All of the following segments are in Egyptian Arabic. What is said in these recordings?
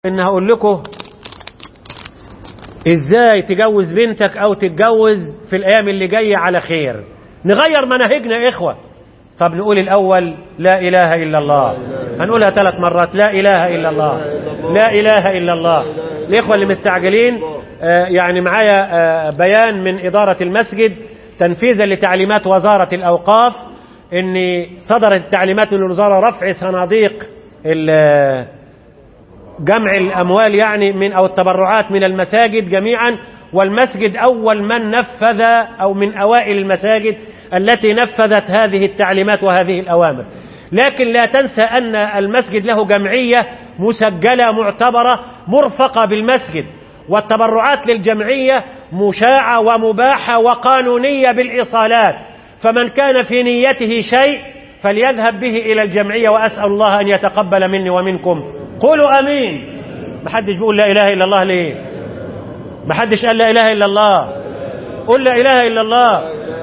ان هقول لكم ازاي تجوز بنتك او تتجوز في الايام اللي جايه على خير نغير مناهجنا يا اخوه طب نقول الاول لا اله الا الله هنقولها ثلاث مرات لا اله الا الله لا اله الا الله الاخوه اللي مستعجلين آه يعني معايا آه بيان من اداره المسجد تنفيذا لتعليمات وزاره الاوقاف ان صدرت التعليمات من الوزاره رفع صناديق جمع الأموال يعني من أو التبرعات من المساجد جميعا والمسجد أول من نفذ أو من أوائل المساجد التي نفذت هذه التعليمات وهذه الأوامر لكن لا تنسى أن المسجد له جمعية مسجلة معتبرة مرفقة بالمسجد والتبرعات للجمعية مشاعة ومباحة وقانونية بالإيصالات فمن كان في نيته شيء فليذهب به إلى الجمعية وأسأل الله أن يتقبل مني ومنكم قولوا امين محدش بيقول لا اله الا الله ليه محدش قال لا اله الا الله قل لا اله الا الله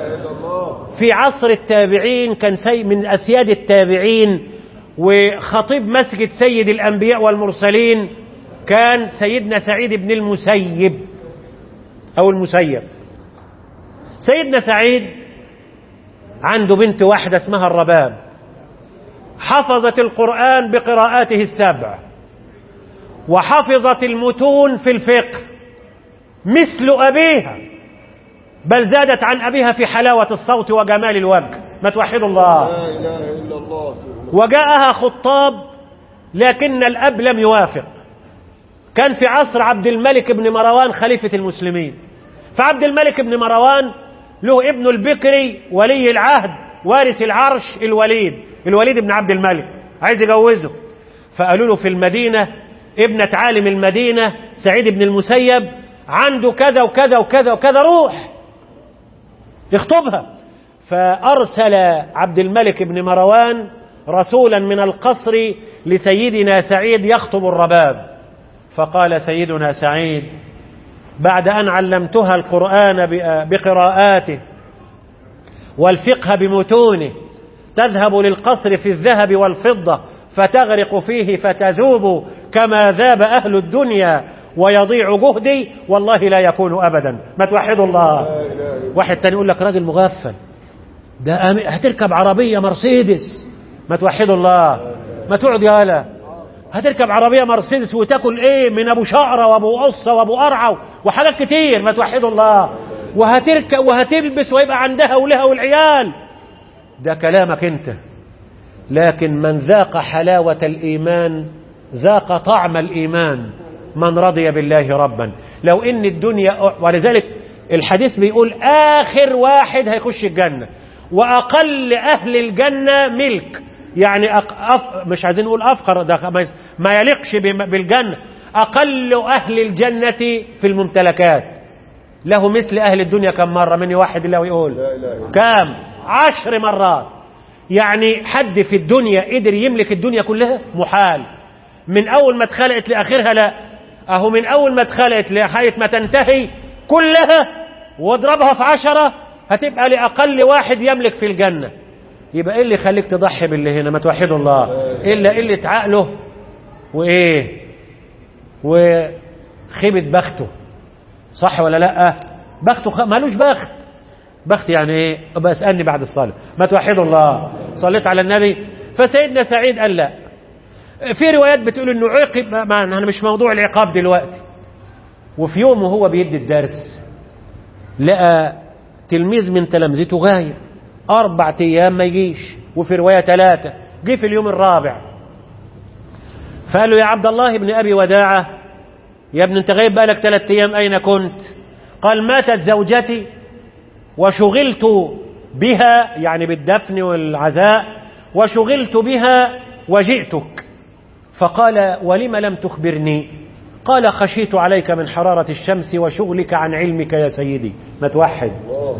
في عصر التابعين كان سي من اسياد التابعين وخطيب مسجد سيد الانبياء والمرسلين كان سيدنا سعيد بن المسيب او المسيب سيدنا سعيد عنده بنت واحده اسمها الرباب حفظت القرآن بقراءاته السبع وحفظت المتون في الفقه مثل أبيها بل زادت عن أبيها في حلاوة الصوت وجمال الوجه ما توحد الله لا إله إلا الله وجاءها خطاب لكن الأب لم يوافق كان في عصر عبد الملك بن مروان خليفة المسلمين فعبد الملك بن مروان له ابن البكري ولي العهد وارث العرش الوليد الوليد بن عبد الملك عايز يجوزه فقالوا له في المدينة ابنة عالم المدينة سعيد بن المسيب عنده كذا وكذا وكذا وكذا روح يخطبها فأرسل عبد الملك بن مروان رسولا من القصر لسيدنا سعيد يخطب الرباب فقال سيدنا سعيد بعد أن علمتها القرآن بقراءاته والفقه بمتونه تذهب للقصر في الذهب والفضة فتغرق فيه فتذوب كما ذاب أهل الدنيا ويضيع جهدي والله لا يكون أبدا ما توحدوا الله واحد تاني يقول لك راجل مغفل ده هتركب عربية مرسيدس ما توحدوا الله ما تقعد يا هلا هتركب عربية مرسيدس وتاكل ايه من ابو شعرة وابو قصة وابو قرعة وحاجات كتير ما توحدوا الله وهتركب وهتلبس ويبقى عندها ولها والعيال ده كلامك انت لكن من ذاق حلاوة الإيمان ذاق طعم الإيمان من رضي بالله ربا لو إن الدنيا ولذلك الحديث بيقول آخر واحد هيخش الجنة وأقل أهل الجنة ملك يعني أف... مش عايزين نقول أفقر ده ما يليقش بالجنة أقل أهل الجنة في الممتلكات له مثل أهل الدنيا كم مرة من واحد الله ويقول كام عشر مرات يعني حد في الدنيا قدر يملك الدنيا كلها محال من أول ما اتخلقت لآخرها لا أهو من أول ما اتخلقت لحيث ما تنتهي كلها واضربها في عشرة هتبقى لأقل واحد يملك في الجنة يبقى إيه اللي يخليك تضحي باللي هنا ما توحدوا الله إلا قلة عقله وإيه وخيبة بخته صح ولا لا بخته خ... مالوش بخت بخت يعني ايه ابقى اسالني بعد الصلاه ما توحدوا الله صليت على النبي فسيدنا سعيد قال لا في روايات بتقول انه عيقب ما انا مش موضوع العقاب دلوقتي وفي يوم وهو بيدي الدرس لقى تلميذ من تلامذته غايب اربع ايام ما يجيش وفي روايه ثلاثه جه في اليوم الرابع فقال له يا عبد الله بن ابي وداعه يا ابن انت غايب بقالك ثلاث ايام اين كنت قال ماتت زوجتي وشغلت بها يعني بالدفن والعزاء وشغلت بها وجئتك فقال ولم لم تخبرني قال خشيت عليك من حرارة الشمس وشغلك عن علمك يا سيدي ما توحد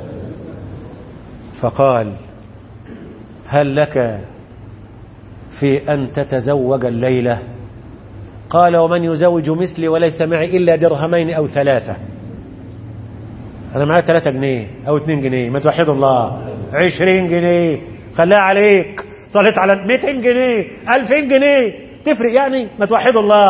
فقال هل لك في أن تتزوج الليلة قال ومن يزوج مثلي وليس معي إلا درهمين أو ثلاثة أنا معايا 3 جنيه أو 2 جنيه ما توحدوا الله 20 جنيه خليها عليك صليت على 200 جنيه 2000 جنيه تفرق يعني ما توحدوا الله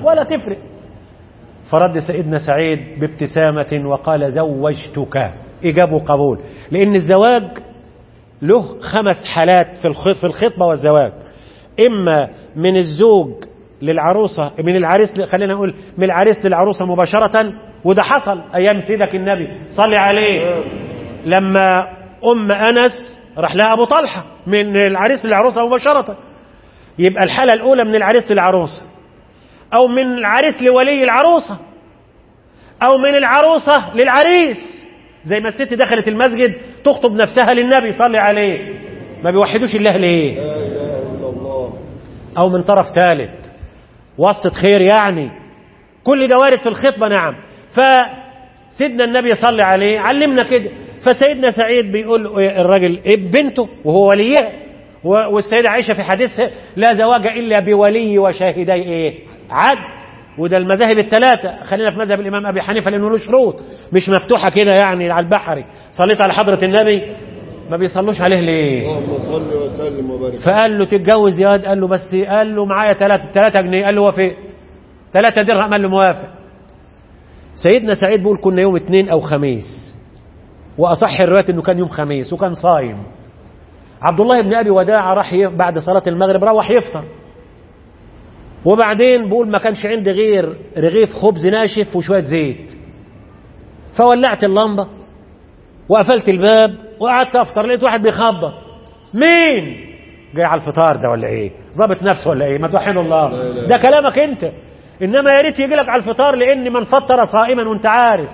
ولا تفرق فرد سيدنا سعيد بابتسامة وقال زوجتك إجابة قبول لأن الزواج له خمس حالات في الخط في الخطبة والزواج إما من الزوج للعروسة من العريس خلينا نقول من العريس للعروسة مباشرة وده حصل أيام سيدك النبي صلي عليه لما أم أنس راح لها أبو طلحة من العريس للعروسة مباشرة يبقى الحالة الأولى من العريس للعروسة أو من العريس لولي العروسة أو من العروسة للعريس زي ما الست دخلت المسجد تخطب نفسها للنبي صلي عليه ما بيوحدوش الله ليه لا اله الا الله أو من طرف ثالث واسطة خير يعني كل ده وارد في الخطبة نعم فسيدنا النبي صلى عليه علمنا كده فسيدنا سعيد بيقول الراجل إيه بنته وهو وليها والسيدة عائشة في حديثها لا زواج إلا بولي وشاهدي إيه عدل وده المذاهب الثلاثة خلينا في مذهب الإمام أبي حنيفة لأنه له شروط مش مفتوحة كده يعني على البحري صليت على حضرة النبي ما بيصلوش عليه ليه اللهم صل وسلم وبارك فقال له تتجوز يا واد قال له بس قال له معايا 3 3 جنيه قال له وافقت 3 درهم قال له موافق سيدنا سعيد بيقول كنا يوم اثنين او خميس واصح الروايات انه كان يوم خميس وكان صايم عبد الله بن ابي وداعه راح ي- بعد صلاه المغرب روح يفطر وبعدين بيقول ما كانش عندي غير رغيف خبز ناشف وشويه زيت فولعت اللمبه وقفلت الباب وقعدت افطر لقيت واحد بيخبط مين جاي على الفطار ده ولا ايه ظابط نفسه ولا ايه ما توحد الله لا لا. ده كلامك انت انما يا ريت يجي لك على الفطار لان من فطر صائما وانت عارف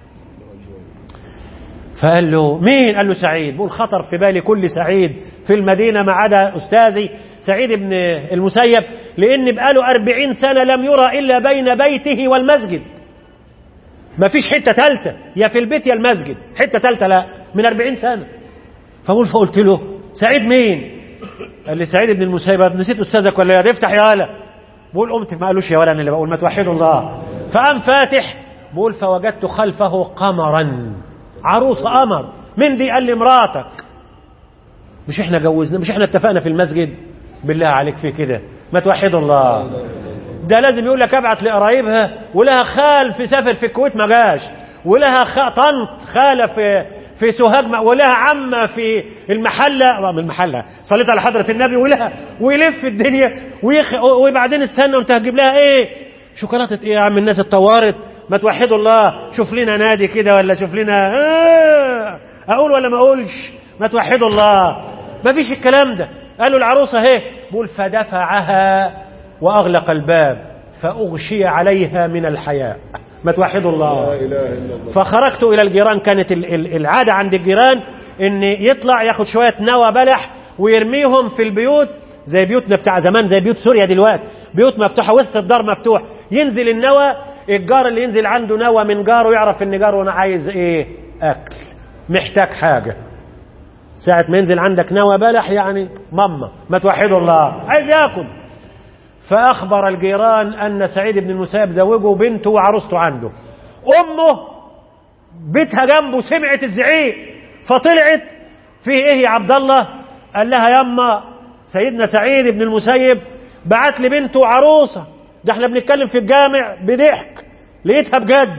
فقال له مين قال له سعيد بقول خطر في بالي كل سعيد في المدينة ما عدا أستاذي سعيد بن المسيب لأن بقاله أربعين سنة لم يرى إلا بين بيته والمسجد ما فيش حتة تالتة يا في البيت يا المسجد حتة تالتة لا من أربعين سنة فقول فقلت له سعيد مين قال لي سعيد بن المسيب نسيت أستاذك ولا يا افتح يا هلا بقول قمت ما قالوش يا ولا أنا اللي بقول ما توحدوا الله فقام فاتح بقول فوجدت خلفه قمرا عروس قمر من دي قال لي مراتك مش احنا جوزنا مش احنا اتفقنا في المسجد بالله عليك في كده ما توحدوا الله ده لازم يقول لك ابعت لقرايبها ولها خال في سافر في الكويت ما جاش ولها خ... طنط خاله في في سوهاج ما- ولها عمه في المحله من المحله صليت على حضره النبي ولها ويلف الدنيا ويخ... وبعدين استنى وانت هتجيب لها ايه شوكولاته ايه يا عم الناس اتطورت ما توحدوا الله شوف لنا نادي كده ولا شوف لنا آه اقول ولا ما اقولش ما توحدوا الله ما فيش الكلام ده قالوا العروسه اهي بقول فدفعها واغلق الباب فاغشي عليها من الحياء ما توحدوا الله لا اله الا الله فخرجت الى الجيران كانت ال- ال- العاده عند الجيران ان يطلع ياخد شويه نوى بلح ويرميهم في البيوت زي بيوتنا بتاع زمان زي بيوت سوريا دلوقتي بيوت مفتوحه وسط الدار مفتوح ينزل النوى الجار اللي ينزل عنده نوى من جاره يعرف ان جاره انا عايز ايه اكل محتاج حاجه ساعة ما ينزل عندك نوى بلح يعني ماما ما توحدوا الله عايز ياكل فأخبر الجيران أن سعيد بن المسيب زوجه بنته وعروسته عنده أمه بيتها جنبه سمعت الزعيق فطلعت في ايه يا عبد الله قال لها يما سيدنا سعيد بن المسيب بعت لي بنته عروسه ده احنا بنتكلم في الجامع بضحك لقيتها بجد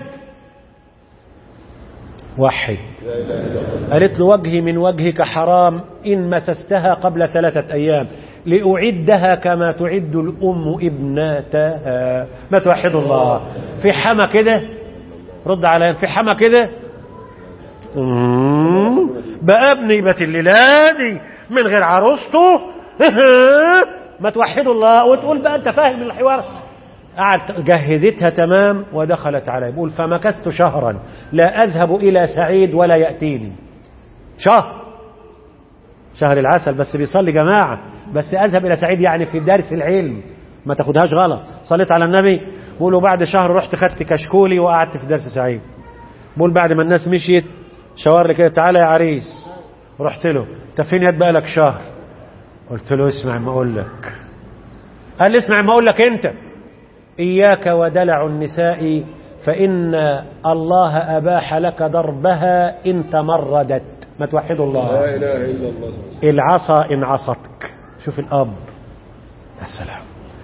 وحد لا اله الا الله قالت له وجهي من وجهك حرام إن مسستها قبل ثلاثة أيام لأعدها كما تعد الأم ابنتها ما توحدوا الله في حما كده رد على في حما كده مم. بقى ابني بات الليلة دي من غير عروسته ما توحدوا الله وتقول بقى انت فاهم الحوار قعدت جهزتها تمام ودخلت علي بقول فمكثت شهرا لا أذهب إلى سعيد ولا يأتيني شهر شهر العسل بس بيصلي جماعة بس أذهب إلى سعيد يعني في درس العلم ما تاخدهاش غلط صليت على النبي بقولوا بعد شهر رحت خدت كشكولي وقعدت في درس سعيد بقول بعد ما الناس مشيت شاور لي كده تعالى يا عريس رحت له انت فين يد بقالك شهر قلت له اسمع ما اقول لك قال لي اسمع ما اقول لك انت إياك ودلع النساء فإن الله أباح لك ضربها إن تمردت ما توحدوا الله لا اله الا الله العصا إن عصتك شوف الأب يا سلام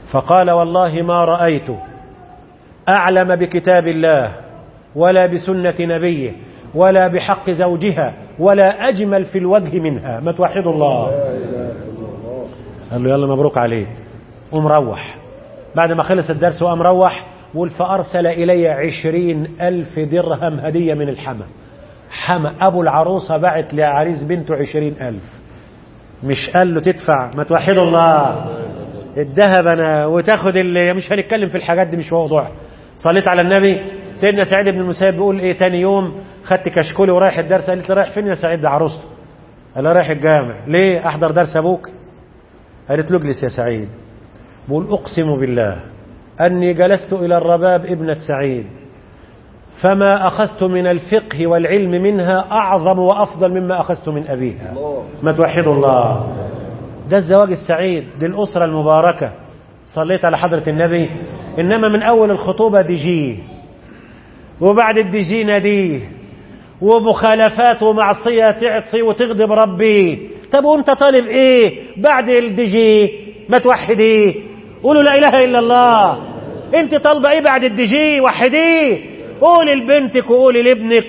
فقال والله ما رأيت أعلم بكتاب الله ولا بسنة نبيه ولا بحق زوجها ولا أجمل في الوجه منها ما توحدوا الله لا اله الا الله قال له يلا مبروك عليك ومروح بعد ما خلص الدرس وقام روح بيقول فأرسل إلي عشرين ألف درهم هدية من الحما حما أبو العروسة بعت لعريس بنته عشرين ألف مش قال له تدفع ما توحدوا الله الذهب أنا وتاخد اللي مش هنتكلم في الحاجات دي مش موضوع صليت على النبي سيدنا سعيد بن المسيب بيقول ايه تاني يوم خدت كشكولي ورايح الدرس قالت لي رايح فين يا سعيد ده عروسته قال لها رايح الجامع ليه احضر درس ابوك قالت له اجلس يا سعيد بقول أقسم بالله أني جلست إلى الرباب ابنة سعيد فما أخذت من الفقه والعلم منها أعظم وأفضل مما أخذت من أبيها الله ما توحدوا الله ده الزواج السعيد دي الأسرة المباركة صليت على حضرة النبي إنما من أول الخطوبة دي جي وبعد الدي جي ناديه ومخالفات ومعصية تعصي وتغضب ربي طب وانت طالب ايه بعد الدي جي ما توحديه قولوا لا اله الا الله انت طالبه ايه بعد الدي جي وحديه قولي لبنتك وقولي لابنك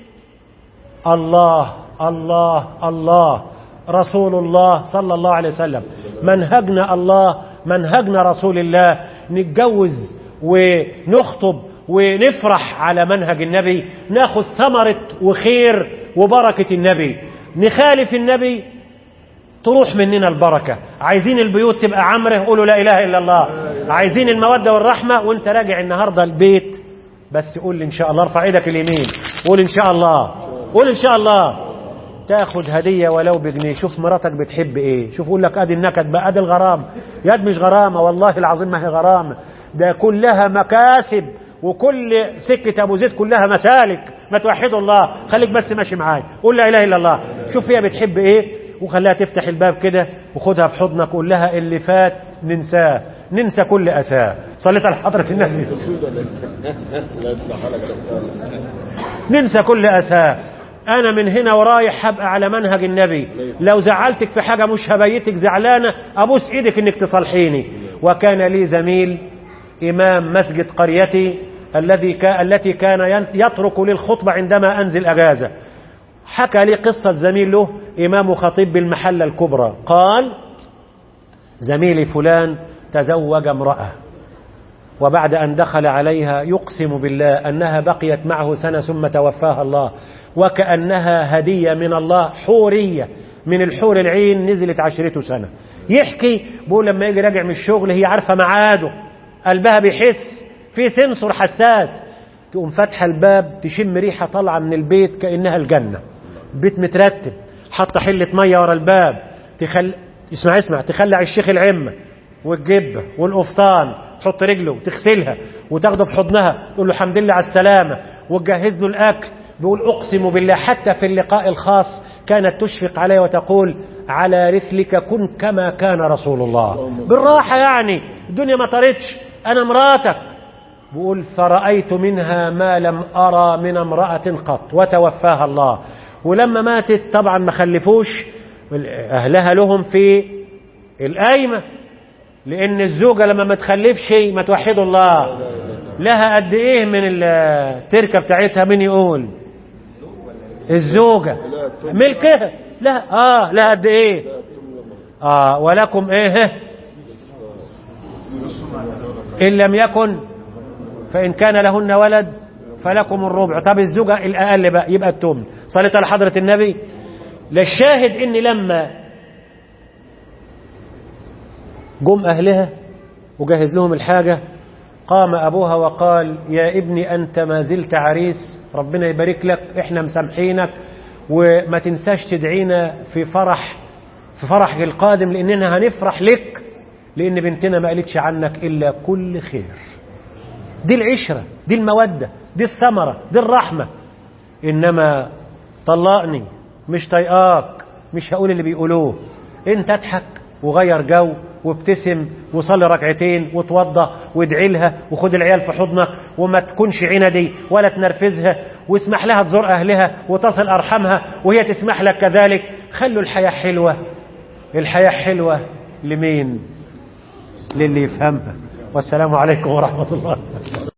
الله الله الله رسول الله صلى الله عليه وسلم منهجنا الله منهجنا رسول الله نتجوز ونخطب ونفرح على منهج النبي ناخذ ثمرة وخير وبركة النبي نخالف النبي تروح مننا البركة عايزين البيوت تبقى عمره قولوا لا إله إلا الله عايزين المودة والرحمة وانت راجع النهاردة البيت بس قول لي إن شاء الله ارفع ايدك اليمين قول إن شاء الله قول إن شاء الله تاخد هدية ولو بجنيه شوف مراتك بتحب ايه شوف يقول لك ادي النكد بقى ادي الغرام يد مش غرامة والله العظيم ما هي غرامة ده كلها مكاسب وكل سكة ابو زيد كلها مسالك ما توحدوا الله خليك بس ماشي معايا قول لا اله الا الله شوف هي بتحب ايه وخليها تفتح الباب كده وخدها في حضنك قول لها اللي فات ننساه ننسى كل اساه صليت على حضرة النبي تقصد ولا إيه؟ لا يصلح حالك يا ننسى كل أساه أنا من هنا ورايح هبقى على منهج النبي لو زعلتك في حاجة مش هبيتك زعلانة أبوس إيدك إنك تصلحيني وكان لي زميل إمام مسجد قريتي الذي كا التي كان ين- يترك للخطبة عندما أنزل أجازة حكى لي قصة زميل له إمام خطيب بالمحلة الكبرى قال زميلي فلان تزوج امرأة وبعد أن دخل عليها يقسم بالله أنها بقيت معه سنة ثم توفاها الله وكأنها هدية من الله حورية من الحور العين نزلت عشرته سنة يحكي بقول لما يجي راجع من الشغل هي عارفة معاده قلبها بيحس في سنسور حساس تقوم فاتحة الباب تشم ريحة طالعة من البيت كأنها الجنة بيت مترتب حاطة حلة مية ورا الباب تخل... اسمع اسمع تخلع الشيخ العمة والجبة والقفطان تحط رجله وتغسلها وتاخده في حضنها تقول له الحمد لله على السلامة وتجهز له الأكل بيقول أقسم بالله حتى في اللقاء الخاص كانت تشفق عليه وتقول على رثلك كن كما كان رسول الله بالراحة يعني الدنيا ما طارتش أنا مراتك بيقول فرأيت منها ما لم أرى من امرأة قط وتوفاها الله ولما ماتت طبعا ما خلفوش أهلها لهم في القايمة لأن الزوجة لما ما تخلفش ما توحدوا الله لها قد إيه من التركة بتاعتها من يقول الزوجة ملكها لا آه لها قد إيه آه ولكم إيه إن لم يكن فإن كان لهن ولد فلكم الربع طب الزوجة الأقل بقى يبقى التمن صليت على حضرة النبي للشاهد إن لما جم أهلها وجهز لهم الحاجة قام أبوها وقال يا ابني أنت ما زلت عريس ربنا يبارك لك إحنا مسامحينك وما تنساش تدعينا في فرح في فرحك القادم لأننا هنفرح لك لأن بنتنا ما قالتش عنك إلا كل خير دي العشرة دي المودة دي الثمرة دي الرحمة إنما طلقني مش طيقاك مش هقول اللي بيقولوه انت اضحك وغير جو وابتسم وصلي ركعتين وتوضى وادعي لها وخد العيال في حضنك وما تكونش عندي ولا تنرفزها واسمح لها تزور اهلها وتصل ارحامها وهي تسمح لك كذلك خلوا الحياه حلوه الحياه حلوه لمين للي يفهمها والسلام عليكم ورحمة الله